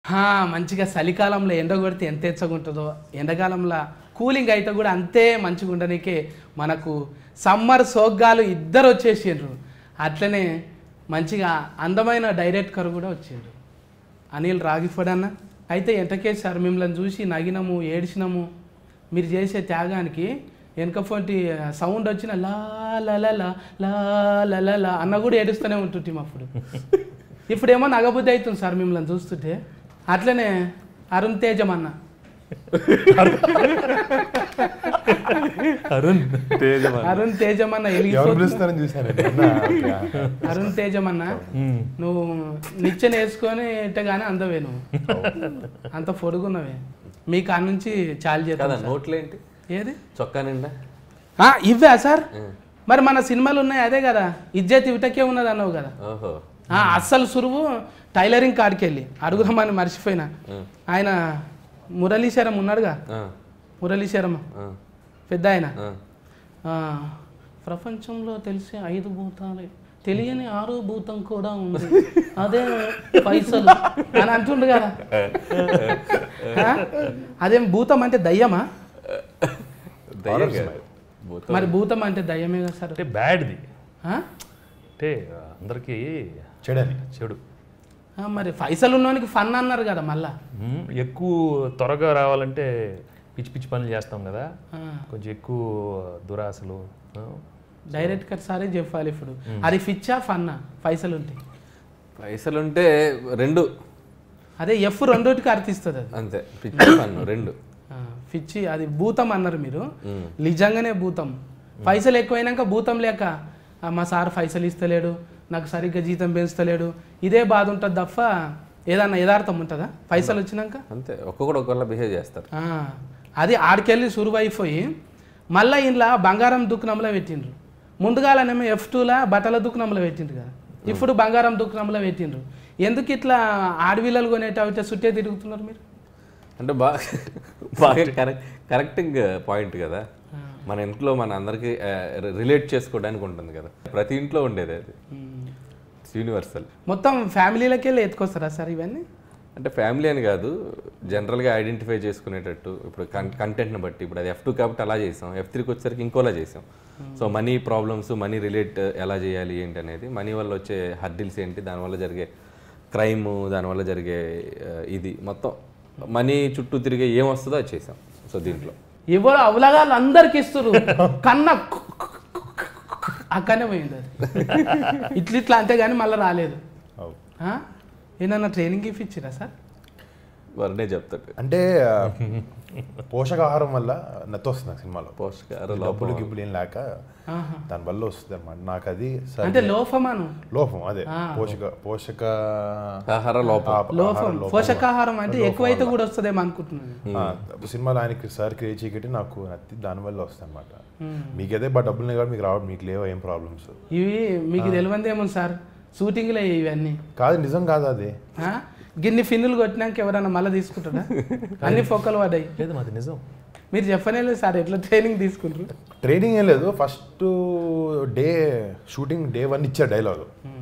హా, మంచిగా చలికాలంలో ఎండ కొడితే ఎంత ఎచ్చగుంటుందో ఎండాకాలంలో కూలింగ్ అయితే కూడా అంతే మంచిగా ఉండడానికే మనకు సమ్మర్ సోగ్గాలు ఇద్దరు వచ్చేసిండ్రు అట్లనే మంచిగా అందమైన డైరెక్టర్ కూడా వచ్చిండ్రు అనిల్ రాగిఫోడ్ అన్న అయితే ఎంతకేసి సార్ మిమ్మల్ని చూసి నగినము ఏడిచినాము మీరు చేసే త్యాగానికి వెనకపోటి సౌండ్ వచ్చిన లా లా లా లా లా లా లా లా అన్న కూడా ఏడుస్తూనే ఉంటుంటాం అప్పుడు ఇప్పుడేమో నగబుద్ధి అవుతుంది సార్ మిమ్మల్ని చూస్తుంటే అట్లనే అరుణ్ తేజం అన్న అరుణ్ అరుణ్ తేజం అన్న ఎవరు వెలిగిపోతుంది పిలుస్తారని చూసాను అరుణ్ తేజం అన్న మ్మ్. నువ్వు నిచ్చెన వేసుకొని ఇట్టగానే అందవే నువ్వు అంత పొడుగున్నవే మీ కాడ నుంచి చాలు కదా చేద్దాం సార్. నోట్లో ఏంటి ఏది చొక్కా నిండా ఆ, ఇవ్వా సార్ మరి మన సినిమాలు ఉన్నాయి అదే కదా ఇజ్జత్ ఇవిటకే ఉన్నది అన్నావు కదా ఓహో ఆ, అస్సలు సురువు టైలరింగ్ కాడికి వెళ్ళి అడుగుదామని మర్చిపోయినా ఆయన మురళీశ్వరం ఉన్నాడుగా ఆ, మురళీశ్వరం ఆ, పెద్ద ఆయన ఆ. ఆ, ప్రపంచంలో తెలిసే ఐదు భూతాలే తెలియని ఆరో భూతం కూడా ఉంది అదే పైసలు అని అంటుండు కదా ఆ? అదేం భూతం అంటే దయ్యమా దయ్యం కాదు. భూతం. మరి భూతం అంటే దయ్యమే కదా సార్ అంటే బ్యాడ్ది ఆ? అంటే అందరికీ చెడని చెడు ఆ, మరి పైసలు ఉన్నోనికి ఫన్ అన్నారు కదా మళ్ళా మ్మ్. ఎక్కువ త్వరగా రావాలంటే పిచ్చి పిచ్చి పనులు చేస్తాం కదా ఆ, కొంచెం ఎక్కువ దురాశలు ఆ, డైరెక్ట్ కట్ సారే చెప్పాలి ఇప్పుడు అది ఫిచ్చా ఫన్నా పైసలు ఉంటాయి పైసలు ఉంటే రెండు అదే ఎఫ్ రెండోటికి అర్థిస్తుంది అది అంతే పిచ్చి పన్ను రెండు ఆ, పిచ్చి అది భూతం అన్నారు మీరు మ్మ్. నిజంగానే భూతం పైసలు ఎక్కువైనాక భూతం లేక "ఆ, మా సార్ పైసలు ఇస్తలేడు నాకు సరిగ్గా జీతం పెంచుతలేడు ఇదే బాధ ఉంటుంది తప్ప ఏదన్నా యథార్థం ఉంటుందా పైసలు వచ్చినాక అంతే ఒక్కొక్కడు ఒక్కొక్కలా బిహేవ్ చేస్తారు ఆ, అది ఆడికెళ్ళి సురువైపోయి మళ్ళీ ఇంట్లో బంగారం దుకాణంలో పెట్టిండ్రు ముందుగాలనేమో ఎఫ్ టూలా బట్టల దుకాణంలో పెట్టిండ్రు కదా ఇప్పుడు బంగారం దుకాణంలో పెట్టిండ్రు ఎందుకు ఇట్లా ఆడవిల్లలు కొనేటవితే చుట్టే తిరుగుతున్నారు మీరు అంటే బాగా బాగా కరెక్ట్ కరెక్టింగ్ పాయింట్ కదా మన ఇంట్లో మన అందరికి రిలేట్ చేసుకోవడానికి ఉంటుంది కదా ప్రతి ఇంట్లో ఉండేది అది యూనివర్సల్ మొత్తం ఫ్యామిలీలకి వెళ్ళి ఎత్తుకొస్తారా సార్ ఇవన్నీ అంటే ఫ్యామిలీ అని కాదు జనరల్గా ఐడెంటిఫై చేసుకునేటట్టు ఇప్పుడు కంటెంట్ని బట్టి ఇప్పుడు అది ఎఫ్ టూ కాబట్టి అలా చేసాం ఎఫ్ త్రీకి వచ్చేసరికి ఇంకోలా చేసాం so money problems money relate ఎలా చేయాలి ఏంటి అనేది మనీ వల్ల వచ్చే హర్డిల్స్ ఏంటి దానివల్ల జరిగే క్రైమ్ దానివల్ల జరిగే ఆ, ఇది మొత్తం మనీ చుట్టూ తిరిగే ఏం వస్తుందో అది చేసాం సో దీంట్లో ఎవరు అవలగాళ్ళు అందరికి ఇస్తారు కన్న అక్కడనే పోయింది అది ఇట్లా ఇట్లా అంతే కానీ మళ్ళీ రాలేదు ఆ? ఏమన్నా ట్రైనింగ్ ఇప్పించిరా సార్ వరనే చెప్తాడు అంటే ఆ, పోషకాహారం వల్ల నత్తి వస్తుంది నాకు సినిమాలో పోషకాహార డబ్బులు లోపం గిబ్బులు ఏం లేక ఆహా. దానివల్ల వస్తుంది అనమాట నాకు అది సరి- అంటే లోఫమాను లోపం అదే ఆ. పోషక పోషక ఆహార లోపం ఆ- ఆహార లోఫం లోపం పోషకాహారం అంటే లోపం ఎక్కువైతే వల్ల. కూడా వస్తుందేమో అనుకుంటున్నాను ఆ, సినిమాలో ఆయనకి సార్ క్రియేట్ చేయకటి నాకు నత్తి దానివల్ల వస్తుంది అనమాట మీకైతే బా డబ్బులు ఉన్నాయి కాబట్టి మీకు రావడం మీకు లేవు ఏం ప్రాబ్లమ్స్ ఇవి మీకు తెలియందేమో సార్ షూటింగ్లో ఇవన్నీ కాదు నిజం కాదు అది ఆ? గిన్ని ఫిన్నులు కొట్టినాక ఎవరైనా మళ్ళీ తీసుకుంటారా అన్ని ఫొక్కలు పడ్డాయి లేదు మాది నిజం మీరు చెప్పనే లేదు సార్ ఎట్లా ట్రైనింగ్ తీసుకుంటారు ట్రైనింగ్ ఏం లేదు first day shooting day one ఇచ్చారు డైలాగ్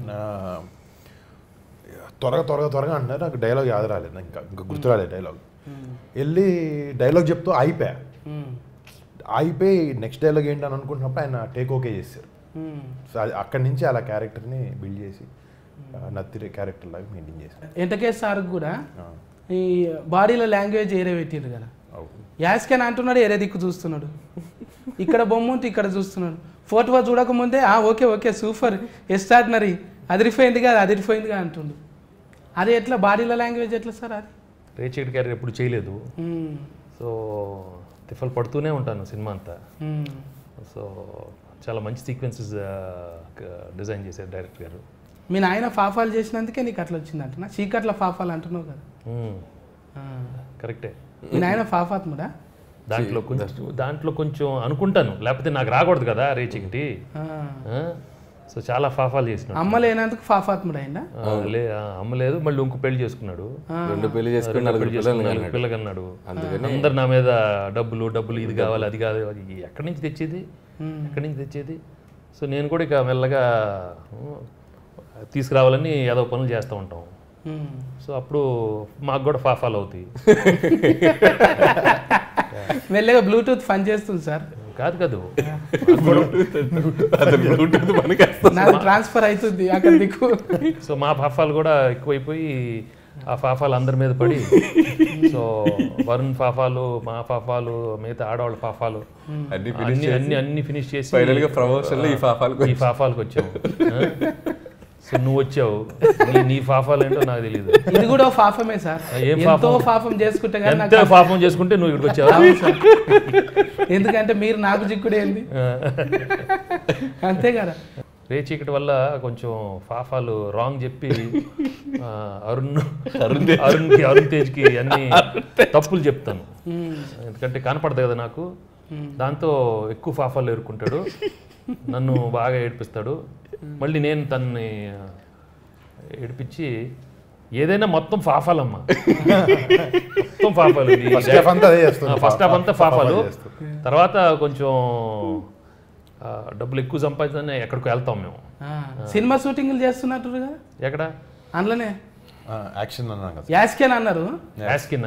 త్వరగా త్వరగా త్వరగా అంటున్నారు నాకు డైలాగ్ యాద రాలేదు ఇంకా ఇంకా గుర్తు రాలేదు డైలాగ్ వెళ్ళి డైలాగ్ చెప్తూ అయిపోయా ఉమ్. అయిపోయి నెక్స్ట్ డైలాగ్ ఏంటి అని అనుకుంటున్నప్పుడు ఆయన టేక్ ఓకే చేశారు ఉమ్. సో అది అక్కడి నుంచి అలా క్యారెక్టర్ని బిల్డ్ చేసి ఆ, నత్తి క్యారెక్టర్ లాగా మెయింటైన్ చేశారు ఎంటకే సార్ కూడా ఆ, ఈ బాడీలో లాంగ్వేజ్ ఏరే పెట్టిండు కదా అవును. యాస్కెన్ అంటున్నాడు ఏరే దిక్కు చూస్తున్నాడు ఇక్కడ బొమ్మ ఉంటే ఇక్కడ చూస్తున్నాడు ఫోటో చూడకముందే ఆ ఓకే ఓకే సూపర్ ఎస్టార్డినరీ అదిరిపోయింది కదా అదిరిపోయిందిగా అంటుండు అది ఎట్లా బాడీలో లాంగ్వేజ్ ఎట్లా సార్ అది రేచీడ్ క్యారెక్టర్ ఎప్పుడు చేయలేదు ఉమ్. సో తిఫలు పడుతూనే ఉంటాను సినిమా అంతా ఉమ్. సో చాలా మంచి సీక్వెన్సెస్ డిజైన్ చేశారు డైరెక్టర్ గారు మీ నాయన ఫాఫాలు చేసినందుకే నీకు అట్లా వచ్చింది అంటున్నా చీకట్ల ఫాఫాలు అంటున్నావు కదా మ్మ్. ఆ. కరెక్టే మీ నాయన ఫాఫాత్ముడా దాంట్లో కొంచెం దాంట్లో కొంచెం అనుకుంటాను లేకపోతే నాకు రాకూడదు కదా రేచికటి ఆ. సో చాలా ఫాఫాలు చేసినాడు అమ్మ లేనందుకు ఫాఫాత్ముడు అయిందా ఆ, లే ఆ, అమ్మ లేదు మళ్ళీ ఇంకో పెళ్లి చేసుకున్నాడు రెండు పెళ్లి చేసుకుని రెండో నలుగురు పెళ్లి పిల్లల్ని చేసుకుని నలుగురు కన్నాడు. పిల్లగన్నాడు అందరు నా మీద డబ్బులు డబ్బులు ఇది కావాలి అది కావాలి అది ఎక్కడి నుంచి తెచ్చేది ఎక్కడి నుంచి తెచ్చేది సో నేను కూడా ఇక మెల్లగా ఉ, తీసుకురావాలని ఏదో పనులు చేస్తూ ఉంటాం మ్మ్. సో అప్పుడు మాకు కూడా ఫాఫాలు అవుతాయి మెల్లగా బ్లూటూత్ పని చేస్తుంది సార్ కాదు కాదు అతను బ్లూటూత్ మనకి నాది ట్రాన్స్ఫర్ అవుతుంది అక్కడ దిక్కు సో మా ఫాఫాలు కూడా ఎక్కువైపోయి ఆ ఫాఫాలు అందరి మీద పడి సో వరుణ్ ఫాఫాలు మా ఫాఫాలు మిగతా ఆడవాళ్ళ ఫాఫాలు అన్ని అన్ని అన్ని అన్ని ఫినిష్ చేసి ఫైనల్ గా ప్రమోషన్ లో ఈ ఫాఫాలు ఈ ఫాఫాలకు వచ్చావు ఆ? సో నువ్వు వచ్చావు నీ నీ ఫాఫాలు ఏంటో నాకు తెలియదు ఇది కూడా ఓ పాపమే సార్ ఏం ఎంతో పాపం? పాపం చేసుకుంటే కానీ ఎంత నాకు పాపం చేసుకుంటే నువ్వు ఇక్కడికి వచ్చావు అవును సార్. ఎందుకంటే మీరు నాకు చిక్కుడేంది అంతే కదా రే చీకటి వల్ల కొంచెం ఫాఫాలు రాంగ్ చెప్పి ఆ, అరుణ్ అరుణ్ అరుణ్కి అరుణ్ తేజ్కి అన్ని తప్పులు చెప్తాను ఎందుకంటే కనపడదు కదా నాకు దాంతో ఎక్కువ ఫాఫాలు ఎరుకుంటాడు నన్ను బాగా ఏడిపిస్తాడు మళ్ళీ నేను తన్ని ఏడిపించి ఏదైనా మొత్తం ఫాఫాలమ్మా మొత్తం ఫాఫాలు ఫస్ట్ హాఫ్ అంతా అదే చేస్తుంది ఫస్ట్ హాఫ్ అంతా ఫాఫాలు చేస్తుంది. తర్వాత కొంచెం ఆ, డబ్బులు ఎక్కువ సంపాదించని ఎక్కడికి వెళ్తాం మేము ఆ, సినిమా షూటింగ్లు చేస్తున్నట్టు కదా ఎక్కడ అందులోనే యాక్షన్ అన్నాం కదా యాస్కెన్ అన్నారు యాస్కిన్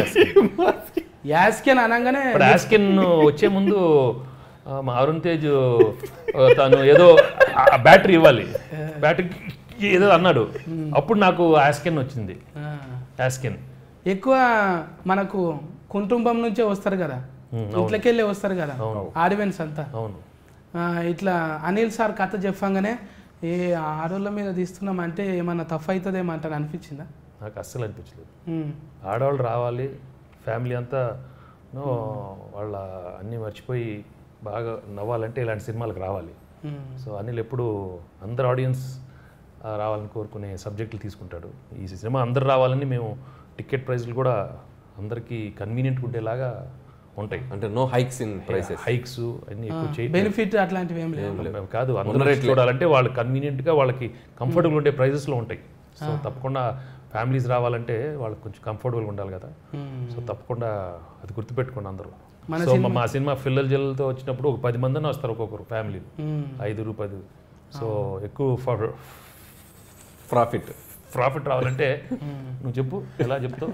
యాస్కెన్ అనగానే ఇప్పుడు యాస్కిన్ వచ్చే ముందు ఆ, మా అరుణ్ తేజ్ ఆ, తను ఏదో బ్యాటరీ ఇవ్వాలి బ్యాటరీ ఏదో అన్నాడు అప్పుడు నాకు యాస్కిన్ వచ్చింది ఆ, యాస్కిన్ ఎక్కువ మనకు కుటుంబం నుంచే వస్తారు కదా ఇంట్లోకెళ్ళి వస్తారు కదా ఆడియన్స్ అంతా అవును ఆ, ఇట్లా అనిల్ సార్ కథ చెప్పంగానే ఏ ఆడోళ్ళ మీద తీస్తున్నాం అంటే ఏమన్నా తప్పు అవుతుందేమో అంటాను అనిపించిందా నాకు అస్సలు అనిపించలేదు ఉమ్, ఆడవాళ్ళు రావాలి ఫ్యామిలీ అంతా నో, వాళ్ళ అన్నీ మర్చిపోయి బాగా నవ్వాలంటే ఇలాంటి సినిమాలకు రావాలి ఉమ్, సో అనిల్ ఎప్పుడు అందరు ఆడియన్స్ ఆ, రావాలని కోరుకునే సబ్జెక్టులు తీసుకుంటాడు ఈ సినిమా అందరు రావాలని మేము టికెట్ ప్రైస్లు కూడా అందరికీ కన్వీనియంట్ ఉండేలాగా ఉంటాయి అంటే no hikes in prices hikes అన్ని ఎక్కువ చేయి బెనిఫిట్ అట్లాంటివి ఏం లేవు కాదు అందరూ చూడాలంటే వాళ్ళు కన్వీనియంట్గా వాళ్ళకి కంఫర్టబుల్ ఉండే ప్రైజెస్లో ఉంటాయి సో తప్పకుండా ఫ్యామిలీస్ రావాలంటే వాళ్ళకి కొంచెం కంఫర్టబుల్గా ఉండాలి కదా సో తప్పకుండా అది గుర్తుపెట్టుకోండి అందరూ సో మా- మా సినిమా ఫిల్లల జల్లతో వచ్చినప్పుడు ఒక పది మందిని వస్తారు ఒక్కొక్కరు ఫ్యామిలీ ఉమ్, ఐదుగురు పది సో ఎక్కువ ఫ- ప్రాఫిట్ ప్రాఫిట్ రావాలంటే నువ్వు చెప్పు ఎలా చెప్తావు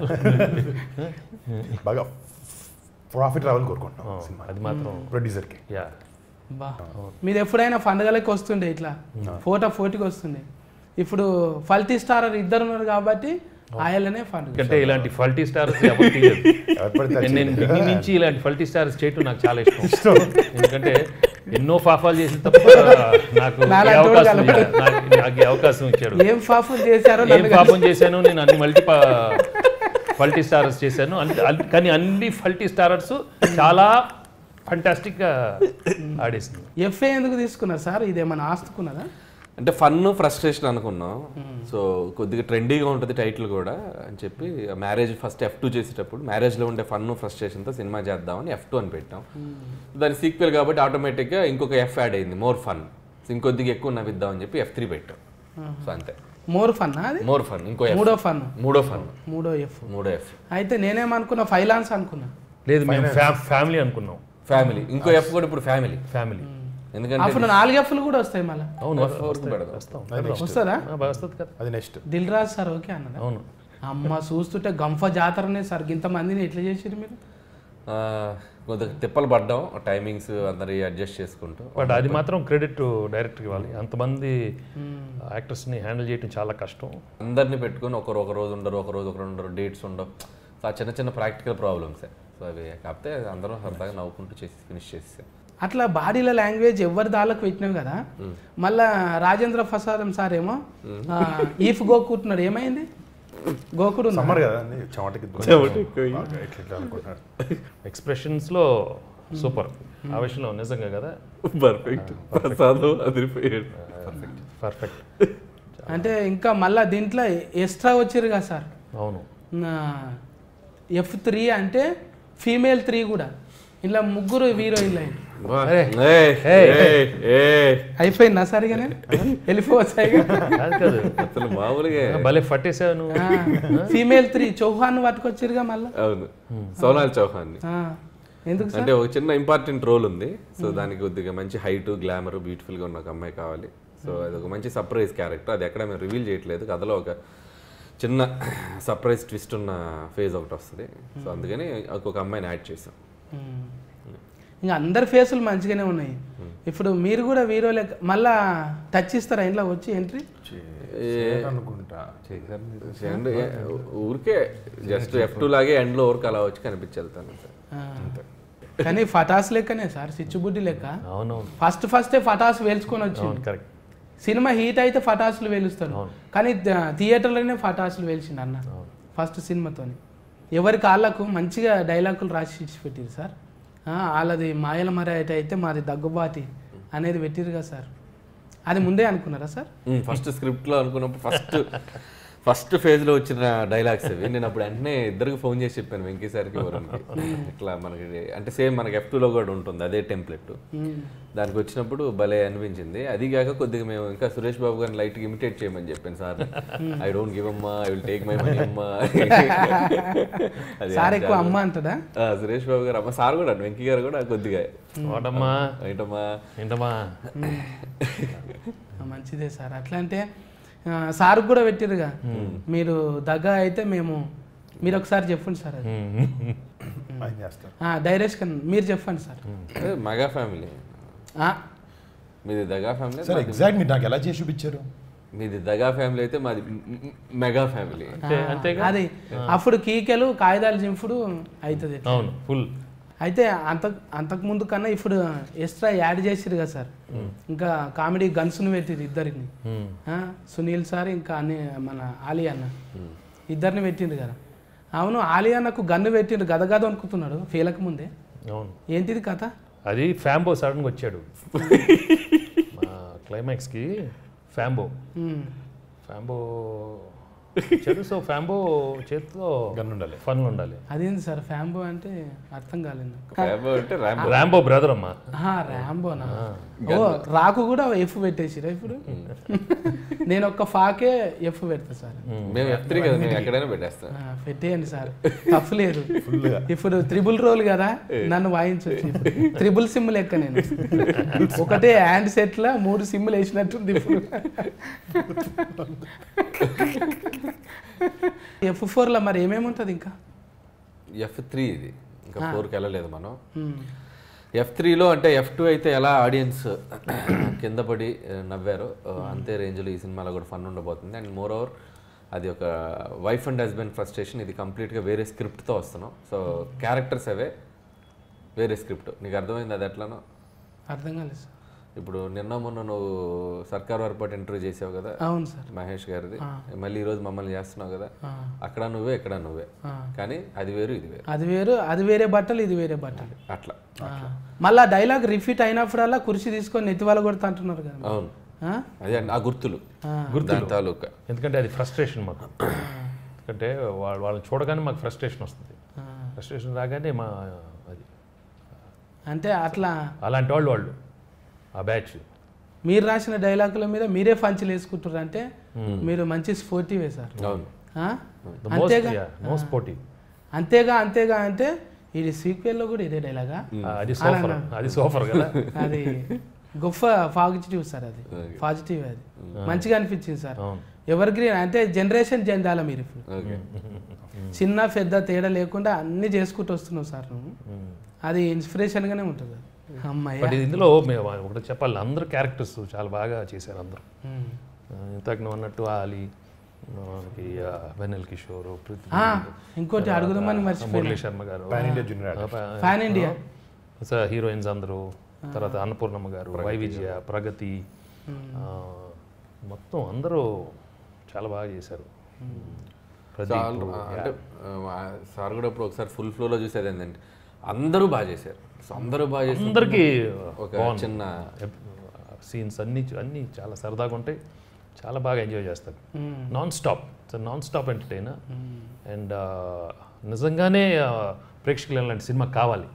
బాగా ప్రాఫిట్ రావాలని కోరుకుంటున్నాం ఆ, సినిమా అది మాత్రం ప్రొడ్యూసర్కి యా బా మీరు ఎప్పుడైనా పండుగలకి వస్తుండే ఇట్లా ఫోటో ఫోటోకి వస్తుండే ఇప్పుడు ఫల్టీ స్టార్ ఇద్దరు ఉన్నారు కాబట్టి ఆయననే పండుగ ఎందుకంటే ఇలాంటి ఫల్టీ స్టార్స్ ఎవరు తీయలేదు ఎవరు పడితే అది నేను బిగినింగ్ నుంచి ఇలాంటి ఫల్టీ స్టార్స్ చేయటం నాకు చాలా ఇష్టం ఎందుకంటే ఎన్నో ఫాఫాలు చేసిన తప్ప నాకు ఈ నాలాంటి వాడు అవకాశం కలపడు. ఇచ్చాడు. నాకు నాకు ఈ అవకాశం ఇచ్చాడు ఏం పాపం చేశారో ఏం పాపం చేశాను నేను అన్ని మల్టీ ఫల్టీ స్టారర్స్ చేశాను అన్ని- అన్ని- కానీ అన్ని ఫల్టీ స్టారర్స్ చాలా fantastic గా ఆడేసింది ఎఫ్ఏ ఎందుకు తీసుకున్నారు సార్ ఇది ఏమైనా ఆస్తుకున్నదా అంటే ఫన్ ఫ్రస్ట్రేషన్ అనుకున్నాం సో కొద్దిగా ట్రెండీగా ఉంటుంది టైటిల్ కూడా అని చెప్పి మ్యారేజ్ ఫస్ట్ ఎఫ్ టూ చేసేటప్పుడు మ్యారేజ్లో ఉండే ఫన్ ఫ్రస్ట్రేషన్తో సినిమా చేద్దామని ఎఫ్ టూ అని పెట్టాం దాని సీక్వెల్ కాబట్టి ఆటోమేటిక్గా ఇంకొక ఎఫ్ యాడ్ అయింది మోర్ ఫన్ ఇంకొద్దిగా ఎక్కువ నవ్విద్దామని చెప్పి ఎఫ్ త్రీ పెట్టాం సో అంతే మోర్ ఫన్ అది మోర్ ఫన్ ఇంకో F. మూడో ఫన్ మూడో ఫన్ మూడో ఎఫ్ మూడో ఎఫ్ అయితే నేనేమనుకున్నా ఫైలాన్స్ అనుకున్నా లేదు మేము ఫ్యామిలీ అనుకున్నాం ఫ్యామిలీ ఇంకో ఎఫ్ కూడా ఇప్పుడు ఫ్యామిలీ ఫ్యామిలీ ఎందుకంటే అప్పుడు నాలుగు ఎఫ్లు కూడా వస్తాయి మళ్ళీ అవును వరకు పెడదాం. వస్తాం వస్తుందా ఆ, బాగా వస్తుంది కదా అది next Dil Raj sir okay అన్నదా అవును అమ్మ చూస్తుంటే గంఫ జాతరనే సార్ ఇంతమందిని ఎట్లా చేసిరు మీరు ఆ, కొద్దిగా తిప్పలు పడ్డాం టైమింగ్స్ అందరి అడ్జస్ట్ చేసుకుంటూ బట్ అది మాత్రం క్రెడిట్ డైరెక్ట్కి ఇవ్వాలి అంతమంది యాక్టర్స్ని హ్యాండిల్ చేయడం చాలా కష్టం అందరిని పెట్టుకొని ఒకరు ఒక రోజు ఉండరు ఒక రోజు ఒకరు ఉండరు డేట్స్ ఉండవు సో ఆ చిన్న చిన్న ప్రాక్టికల్ ప్రాబ్లమ్స్ సో అవి కాకపోతే అందరం సరదాగా నవ్వుకుంటూ చేసి ఫినిష్ చేసేసాం అట్లా బాడీల లాంగ్వేజ్ ఎవరి దాళ్ళకు పెట్టినావు కదా మళ్ళా రాజేంద్ర ప్రసాదం సార్ ఏమో ఆ, ఈఫ్ గోకుంటున్నాడు ఏమైంది గోకుడు ఉన్నాడా? సమ్మర్ కదా అండి చెమటకి బాగా ఇట్లా ఇట్లా అనుకుంటున్నాడు ఎక్స్ప్రెషన్స్లో సూపర్ ఆ విషయంలో నిజంగా కదా పర్ఫెక్ట్ ప్రసాద్ అదిరిపోయాడు పర్ఫెక్ట్ అంటే ఇంకా మళ్ళా దీంట్లో ఎక్స్ట్రా వచ్చిర్రు కదా సార్ అవును ఎఫ్ త్రీ అంటే ఫీమేల్ త్రీ కూడా ఇలా ముగ్గురు హీరోయిన్లు అయింది అయిపోయిందా సరిగానే వెళ్ళిపోవచ్చాయి కాదు కాదు అసలు మామూలుగా భలే పట్టేసావు నువ్వు ఫీమేల్ త్రీ చౌహాన్ పట్టుకొచ్చిరుగా మళ్ళా అవును సోనాల్ చౌహాన్ ఆ, ఎందుకు సార్ అంటే ఒక చిన్న ఇంపార్టెంట్ రోల్ ఉంది సో దానికి కొద్దిగా మంచి హైట్ గ్లామర్ బ్యూటిఫుల్ గా ఉన్న ఒక అమ్మాయి కావాలి సో అది ఒక మంచి సర్ప్రైజ్ క్యారెక్టర్ అది ఎక్కడ మేము రివీల్ చేయట్లేదు కథలో ఒక చిన్న సర్ప్రైజ్ ట్విస్ట్ ఉన్న ఫేజ్ ఒకటి వస్తుంది సో అందుకని ఒక అమ్మాయిని యాడ్ చేసాం మ్మ్. ఇంకా అందరి ఫేసులు మంచిగానే ఉన్నాయి ఇప్పుడు మీరు కూడా వీరో లెక్క మళ్ళా టచ్ ఇస్తారా ఇంట్లో వచ్చి ఎంట్రీ చేయను అనుకుంటా చేశారు మీరు? చేయండి. ఊరికే జస్ట్ ఎఫ్ టూ లాగే ఎండ్లో ఊరికి అలా వచ్చి కనిపించి వెళ్తాను సార్ కానీ ఫటాస్ లెక్కనే సార్ సిచ్చుబుడ్డి లెక్క అవునవును ఫస్ట్ ఫస్టే ఫటాస్ వేల్చుకొని వచ్చింది అవును కరెక్ట్ సినిమా హీట్ అయితే ఫటాసులు వేలుస్తాడు కానీ థ- థియేటర్లోనే ఫటాసులు వేల్చిండు అన్న ఫస్ట్ సినిమాతోని ఎవరి కాళ్ళకు మంచిగా డైలాగులు రాసి ఇచ్చి పెట్టిరు సార్ ఆ, వాళ్ళది మాయల మరాయట అయితే మాది దగ్గుబాటి అనేది పెట్టిరు కదా సార్ అది ముందే అనుకున్నారా సార్ ఫస్ట్ స్క్రిప్ట్లో అనుకున్నప్పుడు ఫస్ట్ ఫస్ట్ ఫేజ్లో వచ్చిన డైలాగ్స్ అవి నేను అప్పుడు వెంటనే ఇద్దరికి ఫోన్ చేసి చెప్పాను వెంకీ సార్కి వరుణ్కి ఇట్లా మనకి అంటే సేమ్ మనకి ఎఫ్ టూలో కూడా ఉంటుంది అదే టెంప్లెట్ దానికి వచ్చినప్పుడు భలే అనిపించింది అది కాక కొద్దిగా మేము ఇంకా సురేష్ బాబు గారిని లైట్గా ఇమిటేట్ చేయమని చెప్పాను సార్ ఐ డోంట్ గివ్ అమ్మా I will take my money అమ్మా అది సార్ ఎక్కువ అమ్మ అంటదా ఆ, సురేష్ బాబు గారు అమ్మ సార్ కూడా వెంకీ గారు కూడా కొద్దిగా వాటమ్మా ఏంటమ్మా ఏంటమ్మా ఆ, మంచిదే సార్ అట్లా అంటే ఆ, సార్ కూడా పెట్టిరుగా మీరు దగ్గ అయితే మేము మీరు ఒకసారి చెప్పండి సార్ అది ఆయన చేస్తారు ఆ, డైరెక్షన్ మీరు చెప్పండి సార్ ఏ, మెగా ఫ్యామిలీ ఆ, మీది దగా ఫ్యామిలీ సార్ ఎగ్జాక్ట్ మీరు నాకు ఎలా చేసి చూపించారు మీది దగా ఫ్యామిలీ అయితే మాది మ్- మ్- మెగా ఫ్యామిలీ అంతే అంతేగా అది అప్పుడు కీకెలు కాగితాలు చింపుడు అవుతుంది అవును ఫుల్ అయితే అంత అంతకు ముందు కన్నా ఇప్పుడు ఎక్స్ట్రా యాడ్ చేసిరు కదా సార్ ఇంకా కామెడీ గన్స్ను పెట్టిరు ఇద్దరిని ఆ, సునీల్ సార్ ఇంకా అన్ని మన ఆలీ అన్న ఇద్దరిని పెట్టిండు కదా అవును ఆలీ అన్నకు గన్ను పెట్టిండు గద గద అనుకుతున్నాడు ఫీలకు ముందే అవును ఏంటిది కథ అది ఫ్యాంబో సడన్గా వచ్చాడు మా క్లైమాక్స్కి ఫ్యాంబో ఉమ్. ఫ్యాంబో వచ్చాడు సో ఫ్యాంబో చేతిలో గన్ ఉండాలి ఫన్లు ఉండాలి అదేంది సార్ ఫ్యాంబో అంటే అర్థం కాలేదు నాకు. ర్యాంబో అంటే ర్యాంబో ర్యాంబో బ్రదర్ అమ్మా ఆహా, ర్యాంబోనా ఓ రాకు కూడా ఎఫ్ పెట్టేసిరా ఇప్పుడు నేను ఒక్క ఫాకే ఎఫ్ పెడతా సార్ మేము ఎఫ్ త్రీ కదా మేము ఎక్కడైనా పెట్టేస్తాం ఆ, పెట్టేయండి సార్ తప్పులేదు ఇప్పుడు త్రిబుల్ రోల్ కదా నన్ను వాయించవచ్చు ఇప్పుడు త్రిబుల్ సిమ్ లెక్క నేను ఒకటే హ్యాండ్ సెట్ లా మూడు సిమ్లు వేసినట్టుంది ఇప్పుడు ఎఫ్ ఫోర్ లో మరి ఏమేమి ఉంటుంది ఇంకా ఎఫ్ త్రీ ఇది ఇంకా ఫోర్కి వెళ్ళలేదు మనం ఉమ్. ఎఫ్ త్రీలో అంటే ఎఫ్ టూ అయితే ఎలా ఆడియన్స్ కింద పడి ఆ, నవ్వారో ఆ, అంతే రేంజ్లో ఈ సినిమాలో కూడా ఫన్ ఉండబోతుంది అండ్ మోర్ ఓవర్ అది ఒక వైఫ్ అండ్ హస్బెండ్ ఫ్రస్ట్రేషన్ ఇది కంప్లీట్గా వేరే స్క్రిప్ట్తో వస్తున్నాం సో క్యారెక్టర్స్ అవే వేరే స్క్రిప్ట్ నీకు అర్థమైంది అది ఎట్లానో అర్థం కాలేదు సార్ ఇప్పుడు నిన్న మొన్న నువ్వు సర్కార్ వారిపాటు ఇంటర్వ్యూ చేసావు కదా అవును సార్ మహేష్ గారిది మళ్ళీ ఈరోజు మమ్మల్ని చేస్తున్నావు కదా అక్కడ నువ్వే ఇక్కడ నువ్వే కానీ అది వేరు ఇది వేరు అది వేరు అది వేరే బట్టలు ఇది వేరే బట్టలు అట్లా ఆ. మళ్ళా డైలాగ్ రిపీట్ అయినప్పుడల్లా కుర్చీ తీసుకొని నెత్తివాల కొడుతా అంటున్నారు కదా అవును ఆ? అదే అండి, ఆ గుర్తులు దాని తాలూకా ఎందుకంటే అది ఫ్రస్ట్రేషన్ మాకు ఎందుకంటే వాళ్ళు వాళ్ళని చూడగానే మాకు ఫ్రస్ట్రేషన్ వస్తుంది ఫ్రస్ట్రేషన్ రాగానే మా అది అంటే అట్లా అలాంటి వాళ్ళు వాళ్ళు ఆ బ్యాచ్ మీరు రాసిన డైలాగుల మీద మీరే పంచులు వేసుకుంటారు అంటే మీరు మంచి స్పోర్టివే సార్ అవును ఆ? ద మోస్ట్ అంతేగా నో స్పోర్టీ అంతేగా అంతేగా అంటే ఇది సీక్వెల్లో కూడా ఇదే డైలాగా అది సోఫర్ అది సోఫర్ కదా అది గొప్ప పాజిటివ్ సార్ అది పాజిటివ్ అది మంచిగా అనిపించింది సార్ అవును ఎవరి గ్రీన్ అంటే జనరేషన్ చెందాల మీరు ఇప్పుడు ఓకే చిన్న పెద్ద తేడా లేకుండా అన్ని చేసుకుంటూ వస్తున్నావు సార్ నువ్వు అది ఇన్స్పిరేషన్గానే ఉంటుంది అది. అమ్మాయి బట్ ఇందులో మేము ఒకటి చెప్పాలి అందరు క్యారెక్టర్స్ చాలా బాగా చేశారు అందరూ ఉమ్. ఆ, ఇంతకు నువ్వు అన్నట్టు ఆలి మనకి ఆ, వెన్నెల్ కిషోర్ పృథ్వీ ఆ, ఇంకోటి అడుగుదామని మర్చిపోయినా మురళీ శర్మ గారు పాన్ ఇండియా జూనియర్ ఆ, ప- ఫ్యాన్ ఇండియా స- హీరోయిన్స్ అందరూ తర్వాత అన్నపూర్ణమ్మ గారు వై విజయ ప్రగతి ఆ, మొత్తం అందరూ చాలా బాగా చేశారు ప్రదీప్ చాలు, ఆ, అంటే ఆ, సార్ కూడా ఇప్పుడు ఒకసారి ఫుల్ ఫ్లోలో చూసేది ఏంటంటే అందరూ బాగా చేశారు సో అందరూ బాగా చేశారు అందరికీ ఒక చిన్న సీన్స్ అన్నీ అన్నీ చాలా సరదాగా ఉంటాయి చాలా బాగా ఎంజాయ్ చేస్తారు non stop non stop entertainer and నిజంగానే ఆ, ప్రేక్షకులు ఇలాంటి సినిమా కావాలి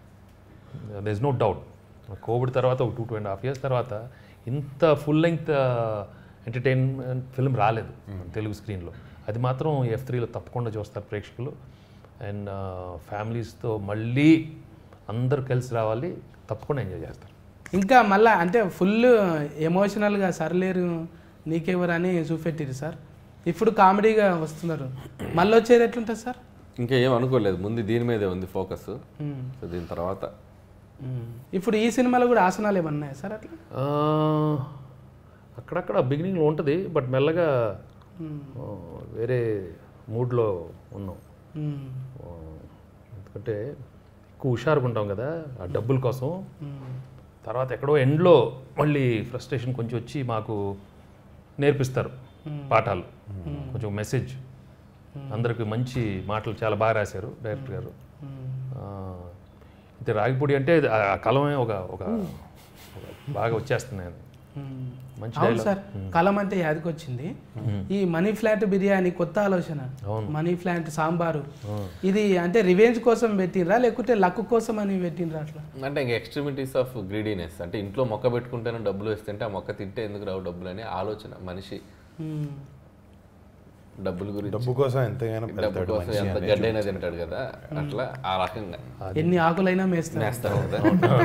there is no doubt Covid తర్వాత ఒక two two and half years తర్వాత ఇంత ఫుల్ లెంగ్త్ ఎంటర్టైన్మెంట్ ఫిల్మ్ రాలేదు మన తెలుగు స్క్రీన్లో అది మాత్రం ఎఫ్ త్రీలో తప్పకుండా చూస్తారు ప్రేక్షకులు అండ్ ఫ్యామిలీస్తో మళ్ళీ అందరూ కలిసి రావాలి తప్పకుండా ఎంజాయ్ చేస్తారు ఇంకా మళ్ళా అంటే ఫుల్ ఎమోషనల్గా సర్లేరు నీకెవరు అని చూపెట్టిరు సార్ ఇప్పుడు కామెడీగా వస్తున్నారు మళ్ళీ వచ్చేది ఎట్లుంటుంది సార్ ఇంకా ఏం అనుకోలేదు ముందు దీని మీదే ఉంది ఫోకస్ మ్మ్. సో దీని తర్వాత మ్మ్. ఇప్పుడు ఈ సినిమాలో కూడా ఆసనాలు ఏమన్నా ఉన్నాయా సార్ అట్లా ఆ, అక్కడక్కడ బిగినింగ్లో ఉంటుంది బట్ మెల్లగా ఆ, వేరే మూడ్లో ఉన్నాం మ్మ్. ఆ, ఎందుకంటే ఎక్కువ హుషారుగా ఉంటాం కదా ఆ డబ్బుల కోసం మ్మ్. తర్వాత ఎక్కడో ఎండ్లో మళ్ళీ ఫ్రస్ట్రేషన్ కొంచెం వచ్చి మాకు నేర్పిస్తారు పాఠాలు కొంచెం మెసేజ్ అందరికి మంచి మాటలు చాలా బాగా రాశారు డైరెక్టర్ గారు మ్మ్. ఆ, అయితే రాగిపొడి అంటే ఆ కలమే ఒక ఒక ఒక బాగా వచ్చేస్తున్నాయి మ్మ్. మంచి అవును dialogue. సార్ కలం అంటే యాదికి వచ్చింది ఈ మనీ ఫ్లాట్ బిర్యానీ కొత్త ఆలోచన అవును. మనీ ఫ్లాట్ సాంబారు ఇది అంటే రివెంజ్ కోసం పెట్టినరా లేకుంటే లక్ కోసం అని పెట్టినరా అట్లా అంటే ఇంకా ఎక్స్ట్రీమిటీస్ ఆఫ్ గ్రీడీనెస్ అంటే ఇంట్లో మొక్క పెట్టుకుంటేనే డబ్బులు వేస్తుంటే ఆ మొక్క తింటే ఎందుకు రావు డబ్బులు అని ఆలోచన మనిషి మ్మ్. డబ్బుల గురించి డబ్బు కోసం ఎంతగానో డబ్బు వెళ్తాడు కోసం మనిషి ఎంత అనేది. గడ్డైనా తింటాడు కదా అట్లా ఆ రకంగా ఎన్ని ఆకులైనా మేస్తాడు వేస్తారు కదా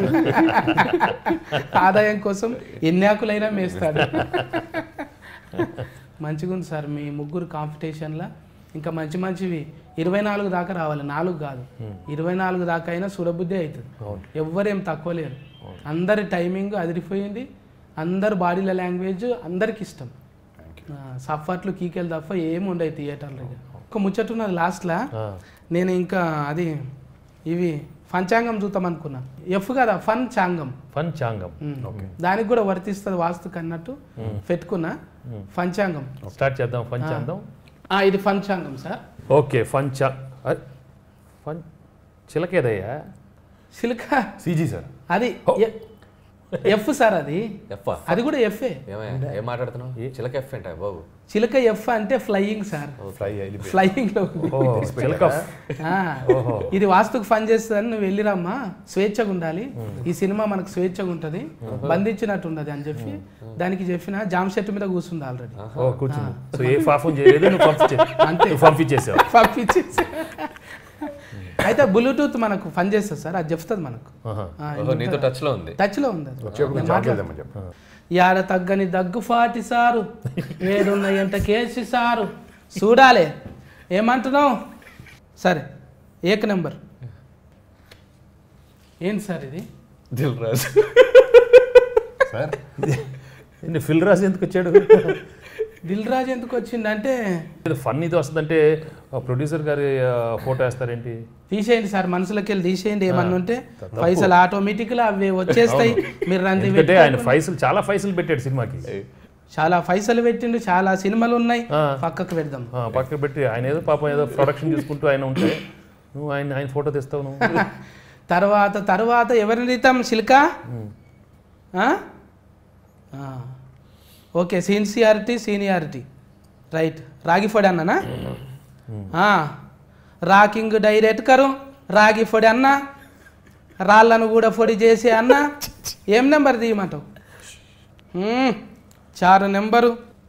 ఆదాయం కోసం ఎన్ని ఆకులైనా మేస్తాడు మంచిగా ఉంది సార్ మీ ముగ్గురు కాంపిటీషన్లో ఇంకా మంచి మంచివి ఇరవై నాలుగు దాకా రావాలి నాలుగు కాదు ఇరవై నాలుగు దాకా అయినా చూడబుద్ధి అవుతుంది ఎవ్వరేం తక్కువ లేరు అందరి టైమింగ్ అదిరిపోయింది అందరు బాడీల లాంగ్వేజ్ అందరికి ఇష్టం ఆ, సఫర్లు కీకెలు తప్ప ఏమి ఉండవు థియేటర్లో ఇక. ఒక ముచ్చట ఉన్నది లాస్ట్లో ఆ, నేను ఇంకా అది ఇవి పంచాంగం చూద్దాం అనుకున్నా ఎఫ్ కదా ఫన్ చాంగం ఫన్ చాంగం ఉమ్. దానికి కూడా వర్తిస్తుంది వాస్తుకు అన్నట్టు పెట్టుకున్నా పంచాంగం స్టార్ట్ చేద్దాం ఫన్ చేద్దాం ఆ, ఇది పంచాంగం సార్ ఓకే ఫన్ చా అరే, ఫన్ చిలకేదయ్యా సిల్క సీజీ సార్ అది ఎ- ఎఫ్ సార్ అది ఎఫ్ అది కూడా ఎఫ్ఏ ఏమయ్యా ఏం మాట్లాడుతున్నావు చిలక ఎఫ్ ఏంటా బాబు చిలక ఎఫ్ అంటే ఫ్లయింగ్ సార్ ఫ్రై వెళ్ళిపోయి ఫ్లయింగ్ లో ఉంది ఓ చిలక ఆ, ఇది వాస్తుకు పని చేస్తుందని నువ్వు వెళ్ళిరమ్మా స్వేచ్ఛగా ఉండాలి ఈ సినిమా మనకు స్వేచ్ఛగా ఉంటది బంధించినట్టు ఉండదు అని చెప్పి దానికి చెప్పిన జామ్ చెట్టు మీద కూర్చుంది ఆల్రెడీ ఓ కూర్చుంది సో ఏ పాపం చేయలేదు నువ్వు పంపించే అంతే. నువ్వు పంపించేసావు పంపించేసి అయితే బ్లూటూత్ మనకు పని చేస్తుంది సార్ అది చెప్తుంది మనకు ఆహా. ఆ, ఓహో నీతో టచ్ లో ఉంది టచ్లో ఉంది అది వచ్చేప్పుడు చాక్లేదమ్మా చెప్పు యాడ తగ్గని దగ్గు ఫాటి సారు ఏడున్న ఎంట కేసి సారు చూడాలి ఏమంటున్నావు సరే ఏక నెంబర్ ఏంటి సార్ ఇది దిల్ రాజు సార్ ఏంటి ఫిల్ రాజు ఎందుకు వచ్చాడు దిల్ రాజు ఎందుకు వచ్చిందంటే ఫన్ ఇది వస్తుందంటే ప్రొడ్యూసర్ గారి ఫోటో వేస్తారేంటి తీసేయండి సార్ మనసులోకి వెళ్ళి తీసేయండి ఏమన్నా ఉంటే పైసలు ఆటోమేటిక్గా అవి వచ్చేస్తాయి మీరు రంది ఎందుకంటే ఆయన ఫైసలు చాలా ఫైసలు పెట్టాడు సినిమాకి చాలా పైసలు పెట్టిండు చాలా సినిమాలు ఉన్నాయి ఆ. పక్కకు పెడదాం ఆ, పక్కన పెట్టి ఆయన ఏదో పాపం ఏదో ప్రొడక్షన్ చూసుకుంటూ ఆయన ఉంటే నువ్వు ఆయన ఆయన ఫోటో తెస్తావు నువ్వు తర్వాత తర్వాత ఎవరిని తీద్దాం సిల్క ఆ? ఆ. ఓకే సిన్సియారిటీ సీనియారిటీ రైట్ రాగి ఫొడి అన్ననా ఆ. రాకింగ్ డైరెక్ట్ కరు రాగి ఫొడి అన్న రాళ్ళను కూడా పొడి చేసే అన్న ఏం నెంబర్ తీయమంటావు మ్మ్. చారు నెంబరు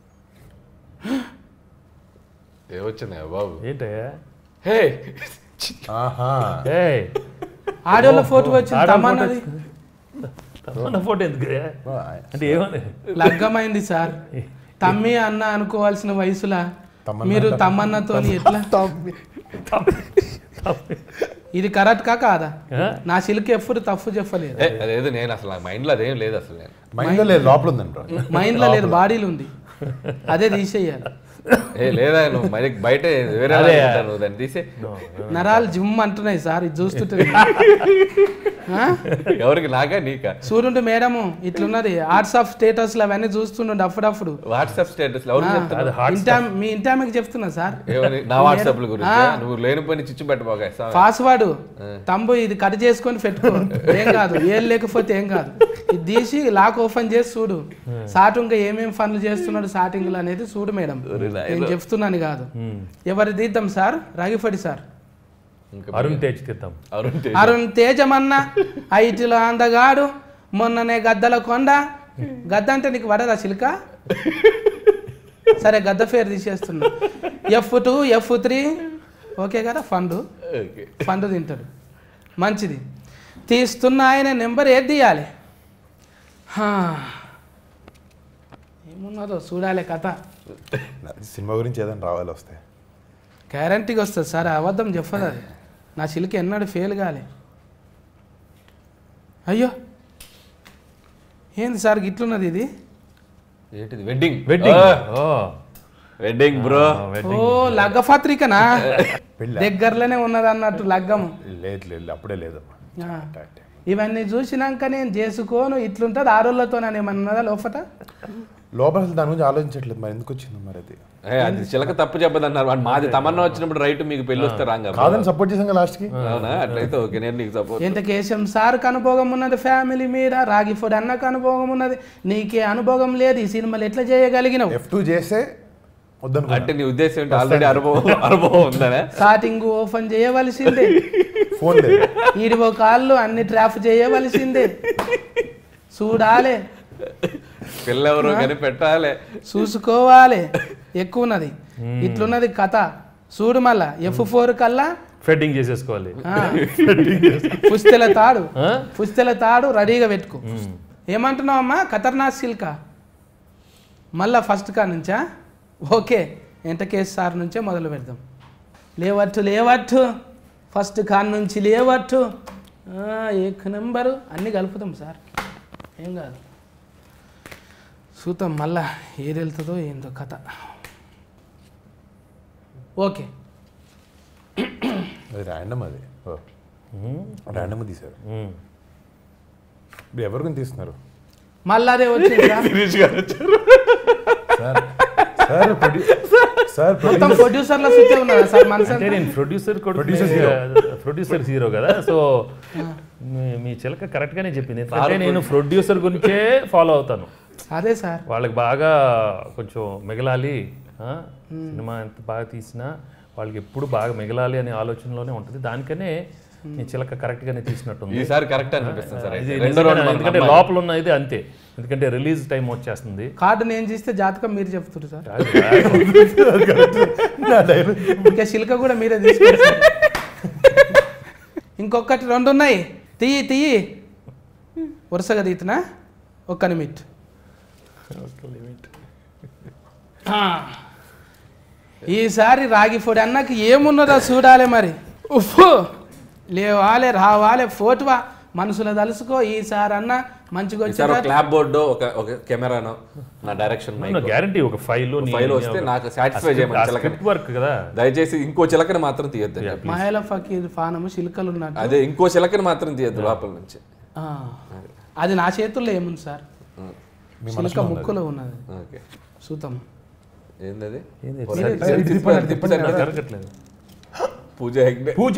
ఏమొచ్చిందా బాబు ఏంటయ్యా హే ఆహా ఏయ్ ఆడియోలో ఫోటో వచ్చింది ఆడ తమన్నది తమన్నా ఫోటో ఎందుకు అంటే ఏమని లగ్గమైంది సార్ తమ్మి అన్న అనుకోవాల్సిన వయసులా తమన్నా మీరు తమ్మన్నతో ఎట్లా ఇది కరెక్ట్ కా కాదా ఆ? నా సిల్క్ ఎప్పుడు తప్పు చెప్పలేదు ఏ, అదేదో నేను అసలు మైండ్ లో అదేం లేదు అసలు నేను మైండ్లో లేదు లోపల ఉందండి bro. మైండ్ లో లేదు బాడీలో ఉంది అదే తీసేయాలి ఏ లేదా నువ్వు మరి బయట వేరే అదే. వాళ్ళకి ఉంటావు నువ్వు దాన్ని తీసే నరాలు జిమ్ అంటున్నాయి సార్ ఇది చూస్తుంటే ఆ? ఎవరికి నాకా నీకా చూడుంటే మేడము ఇట్లున్నది ఆర్ట్స్ ఆఫ్ స్టేటస్లు అవన్నీ చూస్తుండే అప్పుడప్పుడు వాట్సాప్ స్టేటస్ ఎవరు చెప్తారు అది హార్ట్ ఇంటా మీ ఇంటామెకి చెప్తున్నా సార్ ఏమని నా వాట్సాప్ గురించి నువ్వు లేని పని చిచ్చు పెట్టబోగా పాస్వర్డ్ తంబు ఇది కట్ చేసుకొని పెట్టుకో ఏం కాదు ఏం లేకపోతే ఏం కాదు ఇది తీసి లాక్ ఓపెన్ చేసి చూడు సాటుంగా ఏమేం పనులు చేస్తున్నాడు సాటింగ్లు అనేది చూడు మేడం నేను చెప్తున్నాను కాదు ఎవరు తీద్దాం సార్ రాగిపడి సార్ ఇంకా అరుణ్ తేజ్ తీద్దాం అరుణ్ తేజ్. అరుణ్ తేజమన్న ఐటీలో అందగాడు మొన్ననే గద్దల కొండ గద్ద అంటే నీకు పడదా చిలుక సరే గద్ద పేరు తీసేస్తున్నా F two F three okay కదా ఫండ్ ఓకే ఫండ్ తింటాడు మంచిది తీస్తున్న ఆయన నెంబర్ ఏది తీయాలి హా. ఏమున్నదో చూడాలి కథ సినిమా గురించి ఏదైనా రావాలి వస్తే గ్యారంటీగా వస్తుంది సార్ అబద్ధం చెప్పదు అది నా చిలికి ఎన్నడూ ఫెయిల్ కాలే అయ్యో ఏంది సార్ గిట్లున్నది ఇది ఏంటిది వెడ్డింగ్ వెడ్డింగ్ ఓ వెడ్డింగ్ బ్రో ఓ లగ్గ పత్రికనా పెళ్ళి దగ్గరలోనే ఉన్నది అన్నట్టు లగ్గము లేదు లేదు అప్పుడే లేదు ఆ. ఇవన్నీ చూసినాక నేను చేసుకోను ఇట్లుంటుంది ఆరోళ్ళతో ఏమన్నదా లోపట లోపల అసలు దాని గురించి ఆలోచించట్లేదు మరి ఎందుకు వచ్చింది మరి అది అది చిలక తప్పు చెప్పదన్నారు వాడు మాది తమన్నా వచ్చినప్పుడు రైట్ మీకు పెళ్లి వస్తే రాంగా కాదని సపోర్ట్ చేసాం లాస్ట్కి అవునా అట్లయితే ఓకే నేను నీకు సపోర్ట్ ఎంత కేశం సార్కి అనుభవం ఉన్నది ఫ్యామిలీ మీద రాగిఫోడ్ అన్నకు అనుభవం ఉన్నది నీకే అనుభవం లేదు ఈ సినిమాలు ఎట్లా చేయగలిగినావు ఎఫ్ టూ చేస్తే వద్దనుకో అంటే నీ ఉద్దేశం ఏంటి ఆల్రెడీ అనుభవం అనుభవం ఉందనే స్టార్టింగ్ ఓపెన్ చేయవలసిందే ఫోన్ లేదు ఈడివో కాళ్ళు అన్ని ట్రాఫ్ చేయవలసిందే చూడాలి పిల్లెవరు కానీ పెట్టాలి చూసుకోవాలి ఎక్కువ ఉన్నది ఇట్లున్నది కథ చూడు మళ్ళా ఎఫ్ ఫోర్ కల్లా ఫెడ్డింగ్ చేసేసుకోవాలి ఆ, పుస్తెల తాడు ఆ? పుస్తెల తాడు రెడీగా పెట్టుకో ఏమంటున్నావు అమ్మా ఖతర్నాక్ సిల్క మళ్ళా ఫస్ట్ కా నుంచా ఓకే ఎంట కేసు సార్ నుంచే మొదలు పెడదాం లేవట్టు లేవట్టు ఫస్ట్ కాన్ నుంచి లేవట్టు ఆ, ఏక్ నెంబరు అన్నీ కలుపుతాం సార్ ఏం కాదు చూద్దాం మళ్ళా ఏది వెళ్తుందో ఏందో కథ ఓకే అది ర్యాండమ్ అది ర్యాండమ్ తీశారు మ్మ్. ఇప్పుడు ఎవరి గురించి తీస్తున్నారు మళ్ళీ అదే వచ్చింది సార్. సార్ సార్ ప్రొడ్యూ- సార్ మొత్తం ప్రొడ్యూసర్ ప్రొడ్యూసర్ల సుత్తే ఉన్నారా సార్ మనసు అంటే నేను ప్రొడ్యూసర్ Producer ప్రొడ్యూసర్ హీరో కదా సో మీ- మీ చిలక కరెక్ట్ గానే చెప్పింది ఎందుకంటే నేను ప్రొడ్యూసర్ గురించే ఫాలో అవుతాను అదే సార్ వాళ్ళకి బాగా కొంచెం మిగలాలి ఆ, సినిమా ఎంత బాగా తీసినా వాళ్ళకి ఎప్పుడు బాగా మిగలాలి అనే ఆలోచనలోనే ఉంటుంది దానికనే నీ చిలక కరెక్ట్ గానే తీసినట్టుంది ఈసారి కరెక్ట్ అనిపిస్తుంది సార్ ఇది అయితే. రెండో నిజంగానే, రౌండ్ మనం ఎందుకంటే నమ్మాలి. లోపల ఉన్న ఇది అంతే ఎందుకంటే రిలీజ్ టైం వచ్చేస్తుంది కార్డు నేను చేస్తే జాతకం మీరు చెప్తున్నారు సార్ కాదు, నా డైలాగ్ ఇంకా శిల్క కూడా మీరే తీసుకోండి సార్. ఇంకొకటి రెండు ఉన్నాయి తీయి తీయి వరుసగా తీతున్నా ఒక్క నిమిట్ ఆ. ఈసారి రాగి పొడి అన్నకి ఏమున్నదో చూడాలి మరి ఉఫ్ లేవాలే రావాలే ఫోటోవా మనసులో తలుసుకో ఈసారి అన్న మంచిగా ఈసారి ఒక వచ్చి క్లాప్ బోర్డు ఒక ఒక కెమెరాను నా డైరెక్షన్ మైక్ గ్యారంటీ ఒక ఫైల్ ఫైల్ వస్తే నాకు సాటిస్ఫై చేయమని చిలకని స్క్రిప్ట్ వర్క్ కదా దయచేసి ఇంకో చిలకని మాత్రం తీయద్దు మహిళ ఫకీర్ ఫానము శిల్కలు ఉన్నట్టు అదే ఇంకో చిలకని మాత్రం తీయద్దు లోపల నుంచి ఆ. అది నా చేతుల్లో ఏముంది సార్ శిల్క ముక్కులో ఉన్నది ఓకే చూద్దాం ఏందది ఏంది? తిప్పారు, తిప్పారు. నాకు జరగట్లేదు పూజ హెగ్డే పూజ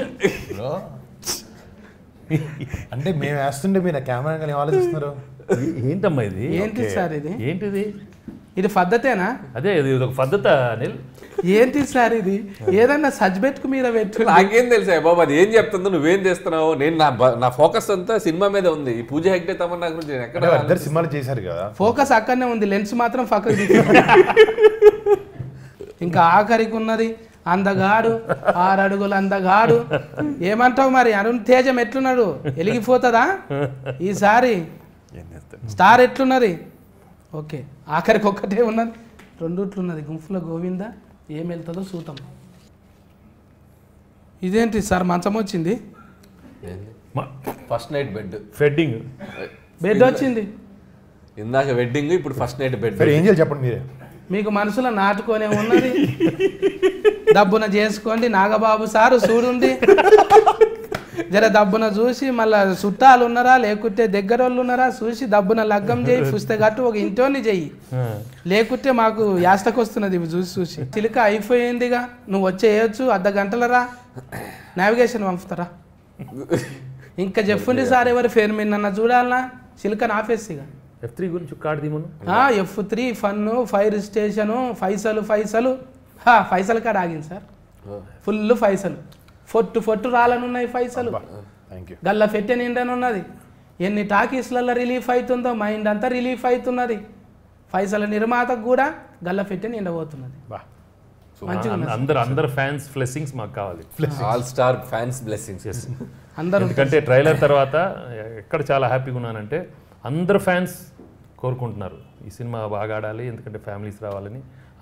అంటే మేము వేస్తుంటే మీరు కెమెరా కానీ ఆలోచిస్తున్నారు ఏ- ఏంటమ్మా ఇది ఏంటి సార్ ఇది ఏంటిది ఇది పద్ధతేనా అదే ఇది ఒక పద్ధత అనిల్ ఏంటి సార్ ఇది ఏదన్నా సజ్బెట్కు మీద పెట్టు నాకేం తెలుసా బాబు అది ఏం చెప్తుందో నువ్వేం చేస్తున్నావు నేను నా బ- నా ఫోకస్ అంతా సినిమా మీద ఉంది ఈ పూజ హెగ్డే తమన్నా గురించి నేను ఎక్కడ అంటే ఇద్దరు సినిమాలు చేశారు కదా ఫోకస్ అక్కడనే ఉంది లెన్స్ మాత్రం పక్కకు తీసి ఇంకా ఆఖరికి ఉన్నది అందగాడు ఆరడుగులు అందగాడు ఏమంటావు మరి అరుణ్ తేజం ఎట్లున్నాడు వెలిగిపోతుందా ఈసారి ఏం చేస్తారు స్టార్ ఎట్లున్నది ఓకే ఆఖరికి ఒక్కటే ఉన్నది రెండుట్లున్నది గుంపులో గోవింద ఏం వెళ్తుందో చూద్దాం ఇదేంటి సార్ మంచం వచ్చింది ఫస్ట్ నైట్ బెడ్ ఫెడ్డింగ్ బెడ్ వచ్చింది ఇందాక వెడ్డింగ్ ఇప్పుడు ఫస్ట్ నైట్ బెడ్ సరే ఏం చేయాలి చెప్పండి మీరే మీకు మనసులో నాటుకొనే ఉన్నది దబ్బున చేసుకోండి నాగబాబు సారు చూడుండి జర దబ్బున చూసి మళ్ళా చుట్టాలు ఉన్నారా లేకుంటే దగ్గర వాళ్ళు ఉన్నారా చూసి దబ్బున లగ్గం చేయి పుస్తకట్టు ఒక ఇంటోని చెయ్యి లేకుంటే మాకు యాస్తకు వస్తున్నది ఇవి చూసి చూసి చిలుక అయిపోయిందిగా నువ్వు వచ్చేయచ్చు అర్ధ గంటలరా నావిగేషన్ పంపుతారా ఇంకా చెప్పుండి సార్ ఎవరి ఫేర్ మీద నన్ను చూడాలనా చిలుకని ఆపేసిగా ఎఫ్ త్రీ గురించి కార్డు తీమను F three fun fire station ఫైసలు ఫైసలు హా, ఫైసల్ కాడ ఆగింది సార్ ఫుల్ ఫైసలు ఫొట్టు ఫొట్టు రాలనున్నాయి ఫైసలు థ్యాంక్ యూ గల్ల ఫెట్టె నిండనున్నది ఎన్ని టాకీస్లలో రిలీఫ్ అవుతుందో మైండ్ అంతా రిలీఫ్ అవుతున్నది ఫైసల నిర్మాతకు కూడా గల్ల ఫెట్టె నిండబోతున్నది బా మంచిగా ఉన్నది అందరు అందరు ఫ్యాన్స్ ఫ్లెస్సింగ్స్ మాకు కావాలి ఆల్ స్టార్ ఫ్యాన్స్ బ్లెస్సింగ్స్ అందరూ ఎందుకంటే ట్రైలర్ తర్వాత ఎక్కడ చాలా హ్యాపీగా ఉన్నానంటే అందరు ఫ్యాన్స్ కోరుకుంటున్నారు ఈ సినిమా బాగా ఆడాలి ఎందుకంటే ఫ్యామిలీస్ రావాలని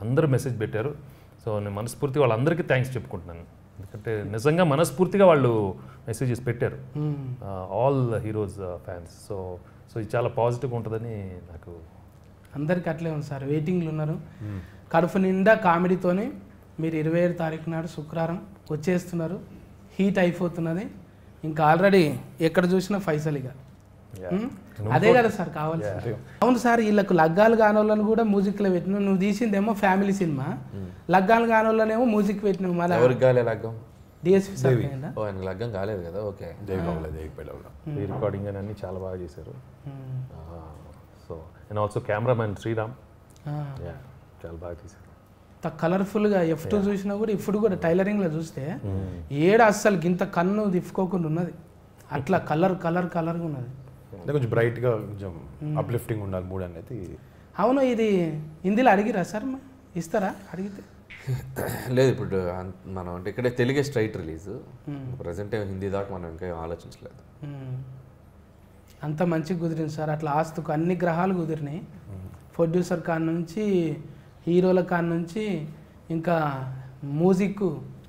అందరూ మెసేజ్ పెట్టారు సో నేను మనస్ఫూర్తిగా వాళ్ళందరికీ థ్యాంక్స్ చెప్పుకుంటున్నాను ఎందుకంటే నిజంగా మనస్ఫూర్తిగా వాళ్ళు మెసేజెస్ పెట్టారు all heroes fans so so ఇది చాలా పాజిటివ్గా ఉంటుందని నాకు అందరికి అట్లే ఉంది సార్ వెయిటింగ్లు ఉన్నారు కడుపు నిండా కామెడీతోనే మీరు ఇరవై ఏడు తారీఖు నాడు శుక్రవారం వచ్చేస్తున్నారు హీట్ అయిపోతున్నది ఇంకా ఆల్రెడీ ఎక్కడ చూసినా ఫైసల్ ఇక ఉమ్, అదే కదా సార్ కావాలి అవును సార్ వీళ్ళకు లగ్గాలు కానోళ్ళని కూడా మ్యూజిక్లో పెట్టినావు నువ్వు తీసిందేమో ఫ్యామిలీ సినిమా లగ్గాలు కానోళ్ళనేమో మ్యూజిక్ పెట్టినావు మళ్ళీ ఎవరికి కాలే లగ్గం డిఎస్పి సార్ పోయిందా? ఓ ఆయన లగ్గం కాలేదు కదా ఓకే జైబాబులో జైపేటలో రీ రికార్డింగ్ అని అన్ని చాలా బాగా చేశారు um. So and also cameraman Sriram ఆ. యా చాలా బాగా చేశారు ఇంత కలర్ఫుల్గా ఎఫ్ టూ చూసినా కూడా ఇప్పుడు కూడా టైలరింగ్లో చూస్తే ఏడు అస్సలు గింత కన్ను తిప్పుకోకుండా ఉన్నది అట్లా కలర్ కలర్ కలర్గా ఉన్నది అంటే కొంచెం బ్రైట్గా కొంచెం అప్లిఫ్టింగ్ ఉండాలి మూడ్ అనేది అవును ఇది హిందీలో అడిగిరా సార్ మ- ఇస్తారా అడిగితే లేదు ఇప్పుడు అన్- మనం అంటే ఇక్కడే తెలుగే స్ట్రైట్ రిలీజ్ ప్రజెంట్ ఏం హిందీ దాకా మనం ఇంకా ఏం ఆలోచించలేదు ఉమ్. అంత మంచిగా కుదిరింది సార్ అట్లా ఆస్తుకు అన్ని గ్రహాలు కుదిరినాయి ప్రొడ్యూసర్ కాడ నుంచి హీరోల కాడ నుంచి ఇంకా మ్యూజిక్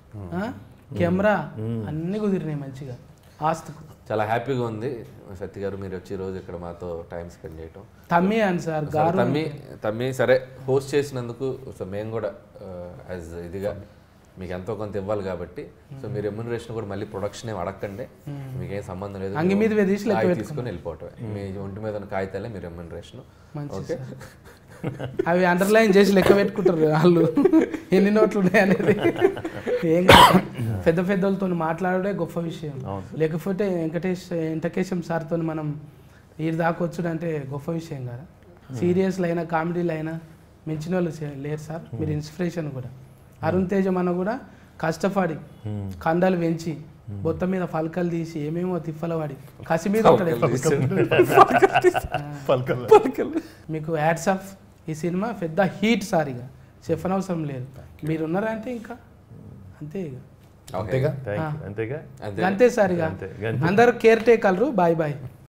కెమెరా అన్నీ కుదిరినాయి మంచిగా ఆస్తుకు చాలా హ్యాపీగా ఉంది సత్య గారు మీరు వచ్చి ఈ రోజు ఇక్కడ మాతో టైం స్పెండ్ చేయటం తమ్మి అని సార్ సరే, గారు తమ్మి తమ్మి సరే హోస్ట్ చేసినందుకు సో మేము కూడా యాజ్ ఇదిగా మీకు ఎంతో కొంత ఇవ్వాలి కాబట్టి సో మీరు రెమ్యునరేషన్ కూడా మళ్ళీ ప్రొడక్షన్ ఏం అడగండి మీకేం సంబంధం లేదు అంగి మీద మీద తీసి లెక్క కాయ తీసుకుని వెళ్ళిపోవటమే మీ ఒంటి మీద ఉన్న కాగితాలే మీ రెమ్యునరేషన్ ఓకే అవి అండర్లైన్ చేసి లెక్క పెట్టుకుంటారు వాళ్ళు ఎన్ని నోట్లు ఉన్నాయి అనేది ఏం కాదు. పెద్ద పెద్దలతో మాట్లాడడే గొప్ప విషయం లేకపోతే వెంకటేష్ వెంకటేశం సార్తో మనం ఈడు దాకొచ్చుడు అంటే గొప్ప విషయం కదా సీరియస్లు అయినా కామెడీలు అయినా మించిన వాళ్ళు చే- లేరు సార్ మీరు ఇన్స్పిరేషన్ కూడా అరుణ్ తేజ మన కూడా కష్టపడి కండలు పెంచి బొత్త మీద ఫలకలు తీసి ఏమేమో తిప్పలవాడి కసి మీద ఉంటాడు మీకు యాడ్స్ ఆఫ్ ఈ సినిమా పెద్ద హీట్ సార్ ఇక చెప్పనవసరం లేదు మీరు ఉన్నారంటే ఇంకా అంతే ఇక అంతేగా థ్యాంక్ యూ అంతేగా అంతే అంతే సార్ ఇక అంతే అందరూ కేర్ టేకర్లు బాయ్ బాయ్